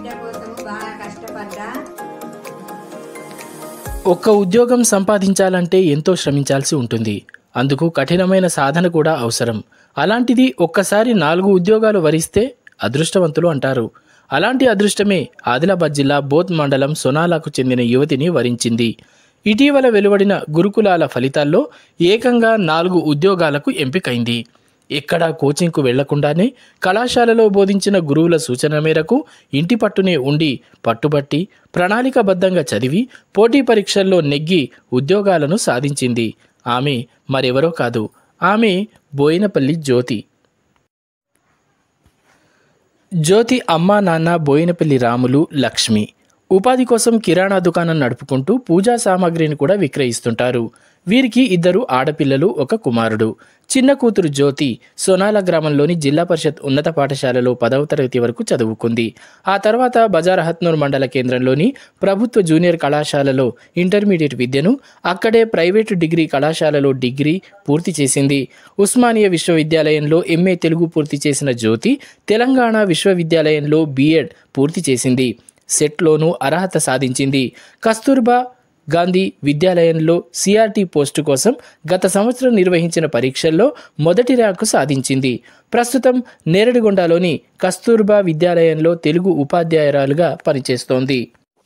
బిడ్డ కోసము బాగా కష్టపడ్డా ఒక్క ఉద్యోగం సంపాదించాలంటే ఎంతో శ్రమించాల్సి ఉంటుంది అందుకు కఠినమైన సాధన కూడా అవసరం అలాంటిది ఒక్కసారి నాలుగు ఉద్యోగాలు వరిస్తే అదృష్టవంతులు అంటారు అలాంటి అదృష్టమే ఆదిలాబాద్ జిల్లా బోత్ మండలం సొనాలకు చెందిన యువతిని వరించింది ఇటీవల వెలువడిన గురుకులాల ఫలితాల్లో ఏకంగా నాలుగు ఉద్యోగాలకు ఎంపికైంది ఎక్కడా కోచింగ్కు వెళ్లకుండానే కళాశాలలో బోధించిన గురువుల సూచన మేరకు ఇంటి పట్టునే ఉండి పట్టుబట్టి ప్రణాళికబద్ధంగా చదివి పోటీ పరీక్షల్లో నెగ్గి ఉద్యోగాలను సాధించింది ఆమె మరెవరో కాదు ఆమె బోయినపల్లి జ్యోతి జ్యోతి అమ్మా నాన్న బోయినపల్లి రాములు లక్ష్మి ఉపాధి కోసం కిరాణా దుకాణం నడుపుకుంటూ పూజా సామాగ్రిని కూడా విక్రయిస్తుంటారు వీరికి ఇద్దరు ఆడపిల్లలు ఒక కుమారుడు చిన్న కూతురు జ్యోతి సోనాల గ్రామంలోని జిల్లా పరిషత్ ఉన్నత పాఠశాలలో పదవ తరగతి వరకు చదువుకుంది ఆ తర్వాత బజార్ హత్నూర్ మండల కేంద్రంలోని ప్రభుత్వ జూనియర్ కళాశాలలో ఇంటర్మీడియట్ విద్యను అక్కడే ప్రైవేటు డిగ్రీ కళాశాలలో డిగ్రీ పూర్తి చేసింది ఉస్మానియా విశ్వవిద్యాలయంలో ఎంఏ తెలుగు పూర్తి చేసిన జ్యోతి తెలంగాణ విశ్వవిద్యాలయంలో బీఎడ్ పూర్తి చేసింది సెట్లోనూ అర్హత సాధించింది కస్తూర్బా గాంధీ విద్యాలయంలో సిఆర్టీ పోస్టు కోసం గత సంవత్సరం నిర్వహించిన పరీక్షల్లో మొదటి ర్యాంకు సాధించింది ప్రస్తుతం నేరడిగొండలోని కస్తూర్బా విద్యాలయంలో తెలుగు ఉపాధ్యాయురాలుగా పనిచేస్తోంది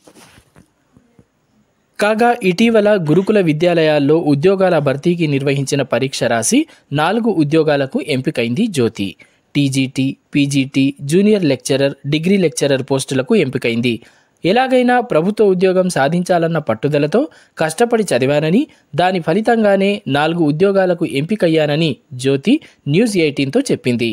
కాగా ఇటీవల గురుకుల విద్యాలయాల్లో ఉద్యోగాల భర్తీకి నిర్వహించిన పరీక్ష రాసి నాలుగు ఉద్యోగాలకు ఎంపికైంది Jyothi TGT PGT junior lecturer degree lecturer పోస్టులకు ఎంపికైంది ఎలాగైనా ప్రభుత్వ ఉద్యోగం సాధించాలన్న పట్టుదలతో కష్టపడి చదివానని దాని ఫలితంగానే నాలుగు ఉద్యోగాలకు ఎంపికయ్యానని జ్యోతి న్యూస్ ఎయిటీన్తో చెప్పింది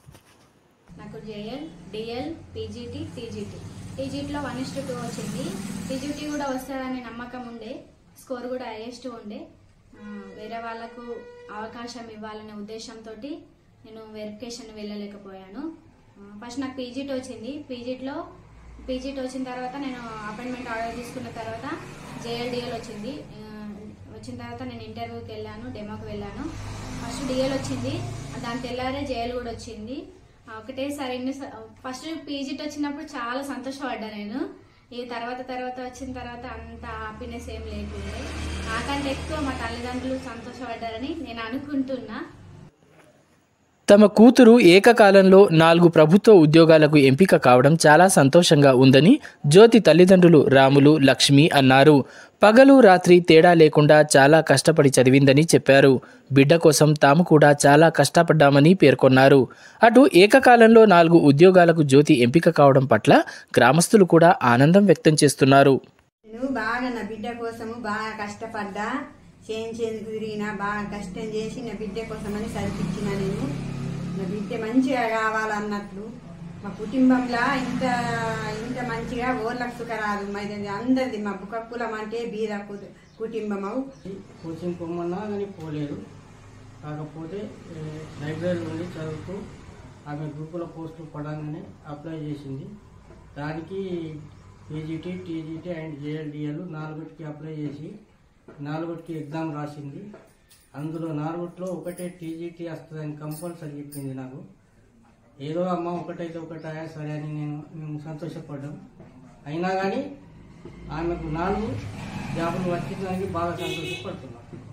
నాకు జేఎల్ డిఎల్ పీజీటీ టీజీటీ టీజీటీలో వన్ ఇస్ టూ వచ్చింది టీజీటీ కూడా వస్తుందనే నమ్మకం ఉండే స్కోర్ కూడా హైయెస్ట్ ఉండే ఆ, వేరే వాళ్ళకు అవకాశం ఇవ్వాలనే ఉద్దేశంతో నేను వెరిఫికేషన్ వెళ్ళలేకపోయాను ఆ, ఫస్ట్ నాకు పీజీటీ వచ్చింది పీజీటీలో పీజీటీ వచ్చిన తర్వాత నేను అపాయింట్మెంట్ ఆర్డర్ తీసుకున్న తర్వాత జేఎల్డిఎల్ వచ్చింది ఆ, వచ్చిన తర్వాత నేను ఇంటర్వ్యూకి వెళ్ళాను డెమోకి వెళ్ళాను ఫస్ట్ డిఎల్ వచ్చింది దాని తెల్లారే జేఎల్ కూడా వచ్చింది ఆ, ఒకటేసారి ఎన్ని ఫస్ట్ పీజీటీ వచ్చినప్పుడు చాలా సంతోషపడ్డా నేను ఈ తర్వాత తర్వాత వచ్చిన తర్వాత అంత హ్యాపీనెస్ ఏం లేకుండే నాకంటే ఎక్కువ మా తల్లిదండ్రులు సంతోషపడ్డారని నేను అనుకుంటున్నా తమ కూతురు ఏకకాలంలో నాలుగు ప్రభుత్వ ఉద్యోగాలకు ఎంపిక కావడం చాలా సంతోషంగా ఉందని జ్యోతి తల్లిదండ్రులు రాములు లక్ష్మి అన్నారు పగలు రాత్రి తేడా లేకుండా చాలా కష్టపడి చదివిందని చెప్పారు బిడ్డ కోసం తాము కూడా చాలా కష్టపడ్డామని పేర్కొన్నారు అటు ఏకకాలంలో నాలుగు ఉద్యోగాలకు జ్యోతి ఎంపిక కావడం పట్ల గ్రామస్తులు కూడా ఆనందం వ్యక్తం చేస్తున్నారు నేను బాగా నా బిడ్డ కోసము బాగా కష్టపడ్డా చేయించేందుకు తిరిగిన బాగా కష్టం చేసి నా బిడ్డ కోసమని చదివించిన నేను నా బిడ్డ మంచిగా కావాలన్నట్లు మా కుటుంబంలో ఇంత ఇంత మంచిగా ఓర్లకు సుఖ రాదు మరి అందరిది మా బుక్క కులం అంటే బీద కు- కుటుంబము కోచింగ్ పొమ్మన్నా కానీ పోలేదు కాకపోతే ఏ, లైబ్రరీ నుండి చదువుతూ ఆమె గ్రూపుల పోస్టులు పడంగానే అప్లై చేసింది దానికి పీజీటీ టీజీటీ అండ్ జేఎల్డిఎల్ నాలుగుటికి అప్లై చేసి నాలుగుటికి ఎగ్జామ్ రాసింది అందులో నాలుగుట్లో ఒకటే టీజీటీ వస్తుందని కంపల్సరీ చెప్పింది నాకు ఏదో అమ్మ ఒకటైతే ఒకటాయా సరే అని నేను మేము సంతోషపడ్డాం అయినా కానీ ఆమెకు నాలుగు జాబులు వచ్చిందానికి బాగా సంతోషపడుతున్నాం